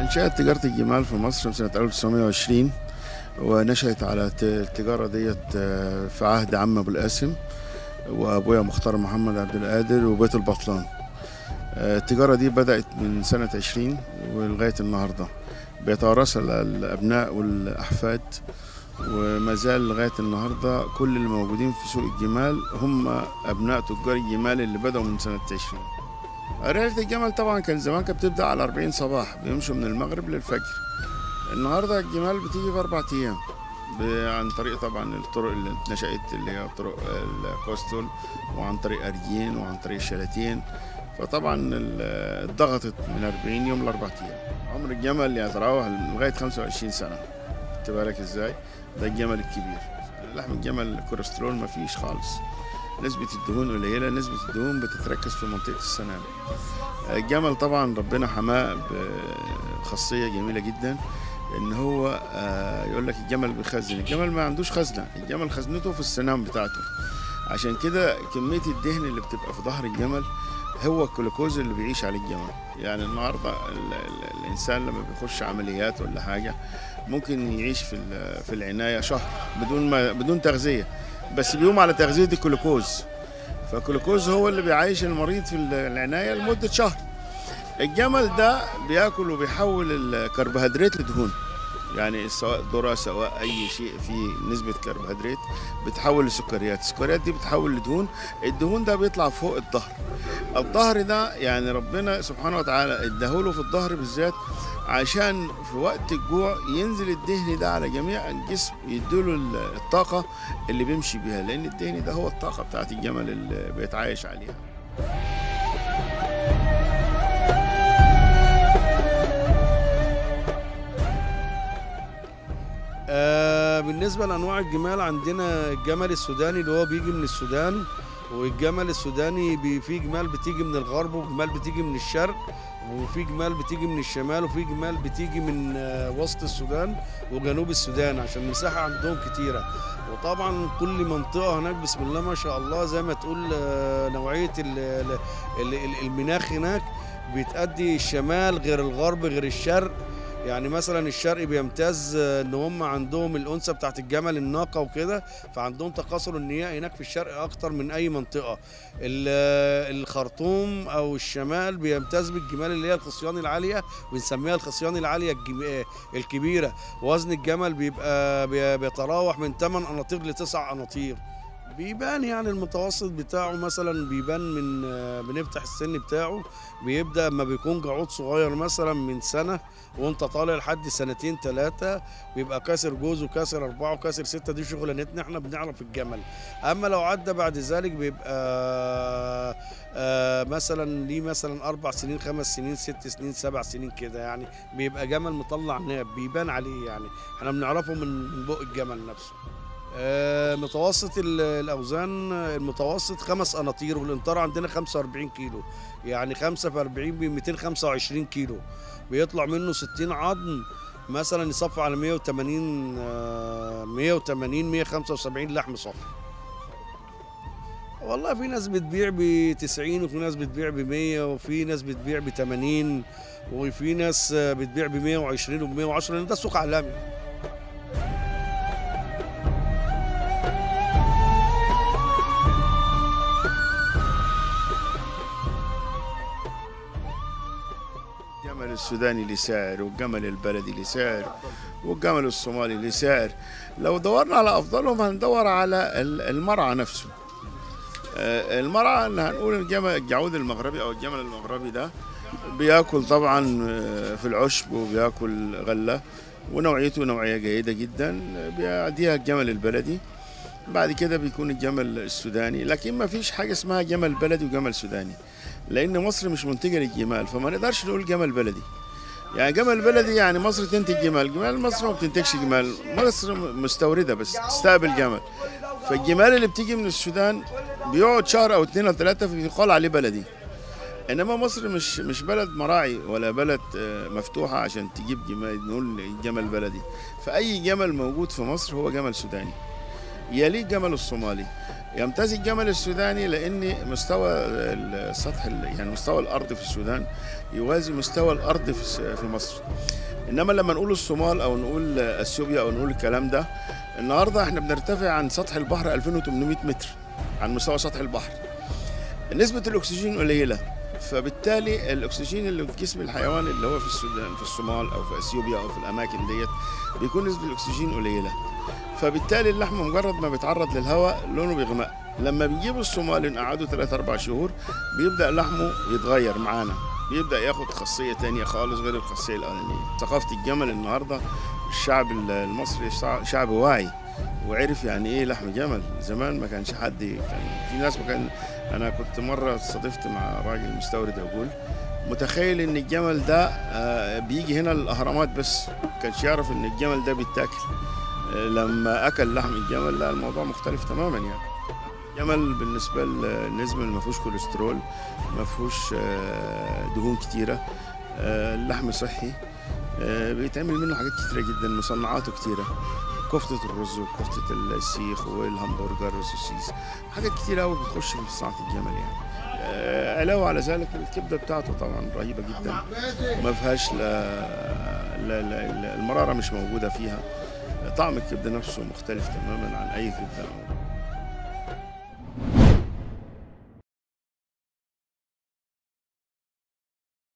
انشأت تجارة الجمال في مصر سنة 1920 ونشأت على ت- التجارة ديت آه، في عهد عم أبو القاسم وأبويا مختار محمد عبد القادر وبيت البطلان آه، التجارة دي بدأت من سنة 20 ولغاية النهاردة بيتوارثها الأبناء والأحفاد وما زال لغاية النهاردة كل اللي موجودين في سوق الجمال هم أبناء تجار الجمال اللي بدأوا من سنة 20 رحلة الجمل طبعا كان زمان كانت بتبدأ على 40 صباح بيمشوا من المغرب للفجر النهارده الجمال بتيجي في أربع أيام ب- عن طريق طبعا الطرق اللي نشأت اللي هي طرق الكوستول وعن طريق أرجين وعن طريق الشلاتين فطبعا ال- اتضغطت من 40 يوم لأربع أيام عمر الجمل يتراوح لغاية 25 سنة خدت بالك ازاي ده الجمل الكبير لحم الجمل الكوليسترول مفيش خالص نسبة الدهون قليلة نسبة الدهون بتتركز في منطقة السنان الجمل طبعا ربنا حماه بخاصية جميلة جدا ان هو آه، يقول لك الجمل بيخزن الجمل ما عندوش خزنة الجمل خزنته في السنام بتاعته عشان كده كمية الدهن اللي بتبقى في ظهر الجمل هو الجلوكوز اللي بيعيش عليه الجمل يعني النهارده ال- ال- الانسان لما بيخش عمليات ولا حاجه ممكن يعيش في ال- في العنايه شهر بدون ما بدون تغذيه بس بيقوم على تغذيه الجلوكوز فالجلوكوز هو اللي بيعيش المريض في ال- العنايه لمده شهر الجمل ده بياكل وبيحول الكربوهيدرات لدهون يعني سواء ذره سواء اي شيء فيه نسبه كربوهيدرات بتحول لسكريات السكريات دي بتحول لدهون الدهون ده بيطلع فوق الظهر الظهر ده يعني ربنا سبحانه وتعالى اداهوله في الظهر بالذات عشان في وقت الجوع ينزل الدهن ده على جميع الجسم يديله ال- الطاقة اللي بيمشي بيها لأن الدهن ده هو الطاقة بتاعت الجمل اللي بيتعايش عليها آه بالنسبة لأنواع الجمال عندنا الجمل السوداني اللي هو بيجي من السودان والجمل السوداني بي في جمال بتيجي من الغرب وجمال بتيجي من الشرق وفي جمال بتيجي من الشمال وفي جمال بتيجي من آه، وسط السودان وجنوب السودان عشان المساحة عندهم كتيرة وطبعا كل منطقة هناك بسم الله ما شاء الله زي ما تقول آه، نوعية ال- ال- ال- المناخ هناك بتأدي الشمال غير الغرب غير الشرق يعني مثلا الشرق بيمتاز آه، ان هم عندهم الانثى بتاعت الجمل الناقه وكده فعندهم تكاثر النياء هناك في الشرق اكتر من اي منطقه ال- آه، الخرطوم او الشمال بيمتاز بالجمال اللي هي الخصيان العاليه بنسميها الخصيان العاليه الجم- آه، الكبيره وزن الجمل بيبقى بي- بيتراوح من 8 قناطير ل 9 قناطير بيبان يعني المتوسط بتاعه مثلا بيبان من آه، بنفتح السن بتاعه بيبدا اما بيكون جعود صغير مثلا من سنه وانت طالع لحد سنتين ثلاثه بيبقى كاسر جوز وكاسر اربعه وكاسر سته دي شغلانتنا احنا بنعرف الجمل اما لو عدى بعد ذلك بيبقى آه مثلا ليه مثلا اربع سنين خمس سنين ست سنين سبع سنين كده يعني بيبقى جمل مطلع ناب بيبان عليه يعني احنا بنعرفه من من بق الجمل نفسه آه، متوسط ال- الاوزان آه، المتوسط خمس قناطير والانطار عندنا 45 كيلو يعني 5 في 40 ب 225 كيلو بيطلع منه 60 عظم مثلا يصفى على 180 آه، 180 175 لحم صافي والله في ناس بتبيع ب 90 وفي ناس بتبيع ب 100 وفي ناس بتبيع ب 80 وفي ناس آه، بتبيع ب 120 وب 110 لان ده سوق عالمي الجمل السوداني له سعر والجمل البلدي له سعر والجمل الصومالي له سعر لو دورنا على افضلهم هندور على ال- المرعى نفسه آه، المرعى اللي هنقول الجمل الجعود المغربي او الجمل المغربي ده بياكل طبعا آه، في العشب وبياكل غله ونوعيته نوعيه جيده جدا بيعديها الجمل البلدي بعد كده بيكون الجمل السوداني لكن ما فيش حاجه اسمها جمل بلدي وجمل سوداني لان مصر مش منتجه للجمال فما نقدرش نقول جمل بلدي يعني جمل بلدي يعني مصر تنتج جمال جمال مصر ما بتنتجش جمال مصر مستورده بس تستقبل جمل فالجمال اللي بتيجي من السودان بيقعد شهر او اتنين او ثلاثه فيقال عليه بلدي انما مصر مش مش بلد مراعي ولا بلد آه، مفتوحه عشان تجيب جمال نقول جمل بلدي فاي جمل موجود في مصر هو جمل سوداني يليه الجمل الصومالي يمتاز الجمل السوداني لان مستوى السطح يعني مستوى الارض في السودان يوازي مستوى الارض في في مصر انما لما نقول الصومال او نقول اثيوبيا او نقول الكلام ده النهارده احنا بنرتفع عن سطح البحر 2800 متر عن مستوى سطح البحر نسبه الاكسجين قليله فبالتالي الاكسجين اللي في جسم الحيوان اللي هو في السودان في الصومال او في اثيوبيا او في الاماكن ديت بيكون نسبه الاكسجين قليله فبالتالي اللحم مجرد ما بيتعرض للهواء لونه بيغمق لما بيجيبوا الصومال نقعدوا 3 4 شهور بيبدا لحمه يتغير معانا بيبدا ياخد خاصيه تانية خالص غير الخاصيه الاولانيه ثقافه الجمل النهارده الشعب المصري شعب واعي وعرف يعني ايه لحم جمل زمان ما كانش حد كان في ناس ما كان انا كنت مره صادفت مع راجل مستورد يقول متخيل ان الجمل ده بيجي هنا الاهرامات بس ما كانش يعرف ان الجمل ده بيتاكل لما اكل لحم الجمل لا الموضوع مختلف تماما يعني الجمل بالنسبه للنسبه ما فيهوش كوليسترول ما فيهوش دهون كتيره اللحم صحي بيتعمل منه حاجات كتيره جدا مصنعاته كتيره كفتة الرز وكفتة السيخ والهمبرجر والسوسيس حاجات كتير قوي بتخش في صناعة الجمل يعني علاوة على ذلك الكبدة بتاعته طبعا رهيبة جدا ما فيهاش لا, لا, لا المرارة مش موجودة فيها طعم الكبدة نفسه مختلف تماما عن أي كبدة